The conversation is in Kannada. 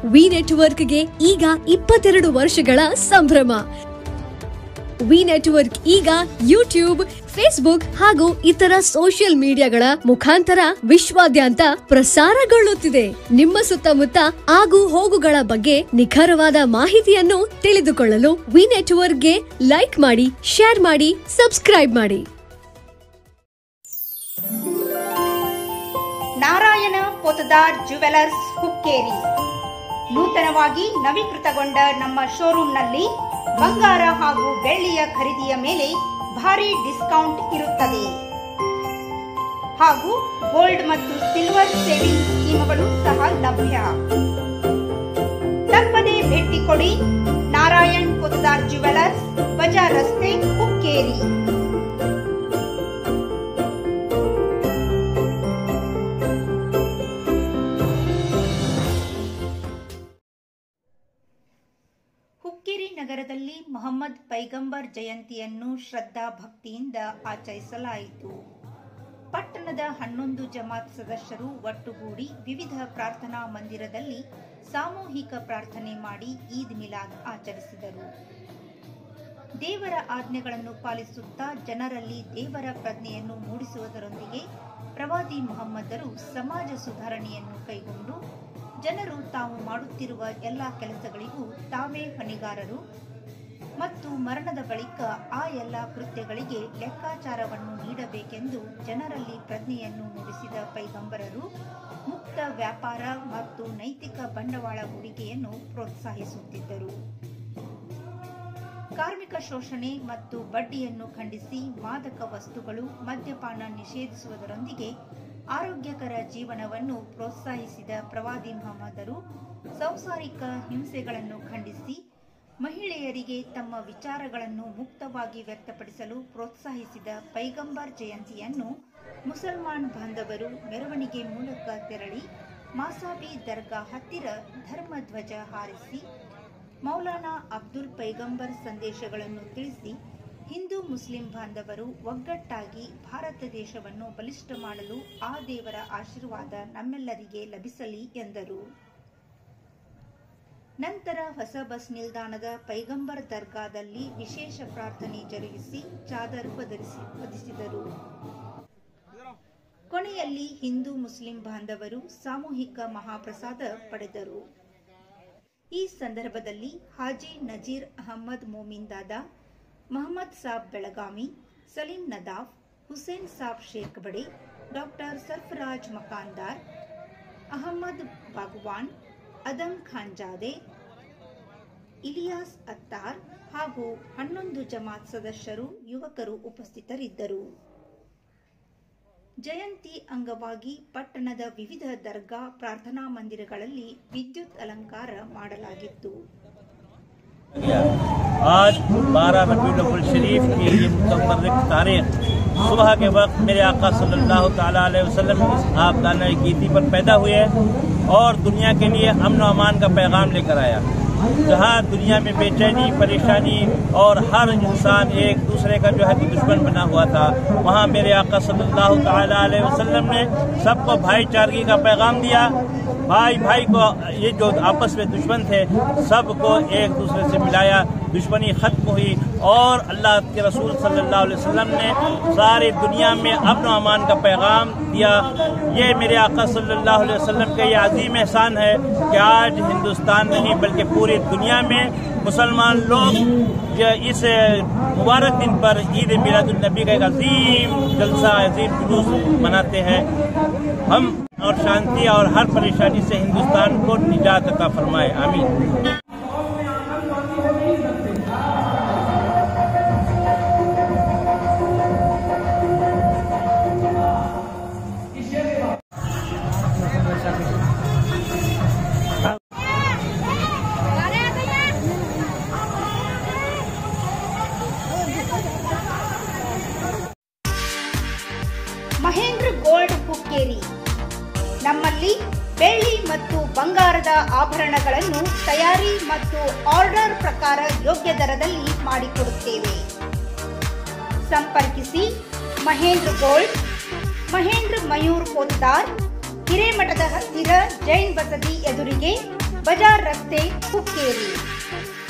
ವಿ ನೆಟ್ವರ್ಕ್ಗೆ ಈಗ ಇಪ್ಪತ್ತೆರಡು ವರ್ಷಗಳ ಸಂಭ್ರಮ ವಿ ನೆಟ್ವರ್ಕ್ ಈಗ ಯೂಟ್ಯೂಬ್ ಫೇಸ್ಬುಕ್ ಹಾಗೂ ಇತರ ಸೋಷಿಯಲ್ ಮೀಡಿಯಾಗಳ ಮುಖಾಂತರ ವಿಶ್ವಾದ್ಯಂತ ಪ್ರಸಾರಗೊಳ್ಳುತ್ತಿದೆ ನಿಮ್ಮ ಸುತ್ತಮುತ್ತ ಆಗು ಹೋಗುಗಳ ಬಗ್ಗೆ ನಿಖರವಾದ ಮಾಹಿತಿಯನ್ನು ತಿಳಿದುಕೊಳ್ಳಲು ವಿ ನೆಟ್ವರ್ಕ್ಗೆ ಲೈಕ್ ಮಾಡಿ ಶೇರ್ ಮಾಡಿ ಸಬ್ಸ್ಕ್ರೈಬ್ ಮಾಡಿ ನಾರಾಯಣ ಪೊತದಾರ್ ಜುವೆಲರ್ಸ್ ಹುಕ್ಕೇರಿ ನೂತನವಾಗಿ ನವೀಕೃತಗೊಂಡ ನಮ್ಮ ಶೋರೂಮ್ನಲ್ಲಿ ಬಂಗಾರ ಹಾಗೂ ಬೆಳ್ಳಿಯ ಖರೀದಿಯ ಮೇಲೆ ಭಾರಿ ಡಿಸ್ಕೌಂಟ್ ಇರುತ್ತದೆ ಹಾಗೂ ಗೋಲ್ಡ್ ಮತ್ತು ಸಿಲ್ವರ್ ಸೇವಿಂಗ್ ಸ್ಕೀಮ್ಗಳು ಸಹ ಲಭ್ಯ ತಪ್ಪದೇ ಭೇಟಿ ಕೊಡಿ ನಾರಾಯಣ್ ಪೊತದಾರ್ ಜುವೆಲರ್ಸ್ ಬಜಾರ್ ರಸ್ತೆ ಹುಕ್ಕೇರಿ ಹುಕ್ಕೇರಿ ನಗರದಲ್ಲಿ ಮೊಹಮ್ಮದ್ ಪೈಗಂಬರ್ ಜಯಂತಿಯನ್ನು ಶ್ರದ್ಧಾ ಭಕ್ತಿಯಿಂದ ಆಚರಿಸಲಾಯಿತು ಪಟ್ಟಣದ ಹನ್ನೊಂದು ಜಮಾತ್ ಸದಸ್ಯರು ಒಟ್ಟುಗೂಡಿ ವಿವಿಧ ಪ್ರಾರ್ಥನಾ ಮಂದಿರದಲ್ಲಿ ಸಾಮೂಹಿಕ ಪ್ರಾರ್ಥನೆ ಮಾಡಿ ಈದ್ ಮಿಲಾದ್ ಆಚರಿಸಿದರು ದೇವರ ಆಜ್ಞೆಗಳನ್ನು ಪಾಲಿಸುತ್ತಾ ಜನರಲ್ಲಿ ದೇವರ ಪ್ರಜ್ಞೆಯನ್ನು ಮೂಡಿಸುವುದರೊಂದಿಗೆ ಪ್ರವಾದಿ ಮೊಹಮ್ಮದರು ಸಮಾಜ ಸುಧಾರಣೆಯನ್ನು ಕೈಗೊಂಡು ಜನರು ತಾವು ಮಾಡುತ್ತಿರುವ ಎಲ್ಲ ಕೆಲಸಗಳಿಗೂ ತಾವೇ ಹೊಣೆಗಾರರು ಮತ್ತು ಮರಣದ ಬಳಿಕ ಆ ಎಲ್ಲ ಕೃತ್ಯಗಳಿಗೆ ಲೆಕ್ಕಾಚಾರವನ್ನು ನೀಡಬೇಕೆಂದು ಜನರಲ್ಲಿ ಪ್ರಜ್ಞೆಯನ್ನು ಮೂಡಿಸಿದ ಪೈಗಂಬರರು ಮುಕ್ತ ವ್ಯಾಪಾರ ಮತ್ತು ನೈತಿಕ ಬಂಡವಾಳ ಹೂಡಿಕೆಯನ್ನು ಪ್ರೋತ್ಸಾಹಿಸುತ್ತಿದ್ದರು ಕಾರ್ಮಿಕ ಶೋಷಣೆ ಮತ್ತು ಬಡ್ಡಿಯನ್ನು ಖಂಡಿಸಿ ಮಾದಕ ವಸ್ತುಗಳು ಮದ್ಯಪಾನ ನಿಷೇಧಿಸುವುದರೊಂದಿಗೆ ಆರೋಗ್ಯಕರ ಜೀವನವನ್ನು ಪ್ರೋತ್ಸಾಹಿಸಿದ ಪ್ರವಾದಿ ಮೊಹಮ್ಮದರು ಸಂಸಾರಿಕ ಹಿಂಸೆಗಳನ್ನು ಖಂಡಿಸಿ ಮಹಿಳೆಯರಿಗೆ ತಮ್ಮ ವಿಚಾರಗಳನ್ನು ಮುಕ್ತವಾಗಿ ವ್ಯಕ್ತಪಡಿಸಲು ಪ್ರೋತ್ಸಾಹಿಸಿದ ಪೈಗಂಬರ್ ಜಯಂತಿಯನ್ನು ಮುಸಲ್ಮಾನ್ ಬಾಂಧವರು ಮೆರವಣಿಗೆ ಮೂಲಕ ತೆರಳಿ ಮಾಸಾಬಿ ದರ್ಗಾ ಹತ್ತಿರ ಧರ್ಮಧ್ವಜ ಹಾರಿಸಿ ಮೌಲಾನಾ ಅಬ್ದುಲ್ ಪೈಗಂಬರ್ ಸಂದೇಶಗಳನ್ನು ತಿಳಿಸಿ ಹಿಂದೂ ಮುಸ್ಲಿಂ ಬಾಂಧವರು ಒಗ್ಗಟ್ಟಾಗಿ ಭಾರತ ದೇಶವನ್ನು ಬಲಿಷ್ಠ ಮಾಡಲು ಆ ದೇವರ ಆಶೀರ್ವಾದ ನಮ್ಮೆಲ್ಲರಿಗೆ ಲಭಿಸಲಿ ಎಂದರು ನಂತರ ಹೊಸ ಬಸ್ ನಿಲ್ದಾಣದ ಪೈಗಂಬರ್ ದರ್ಗಾದಲ್ಲಿ ವಿಶೇಷ ಪ್ರಾರ್ಥನೆ ಜರುಗಿಸಿ ಚಾದರ್ ಒದರಿಸಿ ಒದಿಸಿದರು ಕೊನೆಯಲ್ಲಿ ಹಿಂದೂ ಮುಸ್ಲಿಂ ಬಾಂಧವರು ಸಾಮೂಹಿಕ ಮಹಾಪ್ರಸಾದ ಪಡೆದರು ಈ ಸಂದರ್ಭದಲ್ಲಿ ಹಾಜಿ ನಜೀರ್ ಅಹಮ್ಮದ್ ಮೋಮಿನ್ ದಾದಾ ಮೊಹಮ್ಮದ್ ಸಾಬ್ ಬೆಳಗಾವಿ ಸಲೀಂ ನದಾಫ್ ಹುಸೇನ್ ಸಾಬ್ ಶೇಖ್ ಬಡೆ ಡಾಕ್ಟರ್ ಸರ್ಫರಾಜ್ ಮಕಾಂದಾರ್ ಅಹಮ್ಮದ್ ಬಾಗ್ವಾನ್ ಅದಂ ಖಾನ್ಜಾದೆ ಇಲಿಯಾಸ್ ಅತ್ತಾರ್ ಹಾಗೂ ಹನ್ನೊಂದು ಜಮಾತ್ ಸದಸ್ಯರು ಯುವಕರು ಉಪಸ್ಥಿತರಿದ್ದರು ಜಯಂತಿ ಅಂಗವಾಗಿ ಪಟ್ಟಣದ ವಿವಿಧ ದರ್ಗಾ ಪ್ರಾರ್ಥನಾ ಮಂದಿರಗಳಲ್ಲಿ ವಿದ್ಯುತ್ ಅಲಂಕಾರ ಮಾಡಲಾಗಿತ್ತು आज 12 रबीउल शरीफ की ये मुतबरक तारीख सुबह के वक्त मेरे आका सल्लल्लाहु ताला अलैहि वसल्लम इस आपदाना गीती पर पैदा हुए और दुनिया के लिए अमन अमान का पैगाम लेकर आया जहाँ दुनिया में बेचैनी परेशानी और हर इंसान एक दूसरे का जो है कि दुश्मन बना हुआ था वहाँ मेरे आका सल्लल्लाहु ताला अलैहि वसल्लम ने सबको भाईचारगी का पैगाम दिया भाई भाई को ये जो आपस में दुश्मन थे सबको एक दूसरे से मिलाया दुश्मनी खत्म हुई और अल्लाह के रसूल सल्लल्लाहु अलैहि वसल्लम ने सारी दुनिया में अमन अमान का पैगाम दिया ये मेरे आका सल्लल्लाहु अलैहि वसल्लम का ये अजीम एहसान है कि आज हिंदुस्तान नहीं बल्कि पूरी दुनिया में मुसलमान लोग जो इस मुबारक दिन पर ईद मिलादुलनबी का एक अजीम जलसा अजीम जुलूस मनाते हैं हम और शांति और हर परेशानी से हिंदुस्तान को निजात का फरमाए आमीन ಮಹೇಂದ್ರ ಗೋಲ್ಡ್ ಹುಕ್ಕೇರಿ ನಮ್ಮಲ್ಲಿ ಬೆಳ್ಳಿ ಮತ್ತು ಬಂಗಾರದ ಆಭರಣಗಳನ್ನು ತಯಾರಿ ಮತ್ತು ಆರ್ಡರ್ ಪ್ರಕಾರ ಯೋಗ್ಯ ದರದಲ್ಲಿ ಮಾಡಿಕೊಡುತ್ತೇವೆ ಸಂಪರ್ಕಿಸಿ ಮಹೇಂದ್ರ ಗೋಲ್ಡ್ ಮಹೇಂದ್ರ ಮಯೂರ್ ಪೋದ್ದಾರ್ ಹಿರೇಮಠದ ಹತ್ತಿರ ಜೈನ್ ಬಸದಿ ಎದುರಿಗೆ ಬಜಾರ್ ರಸ್ತೆ ಹುಕ್ಕೇರಿ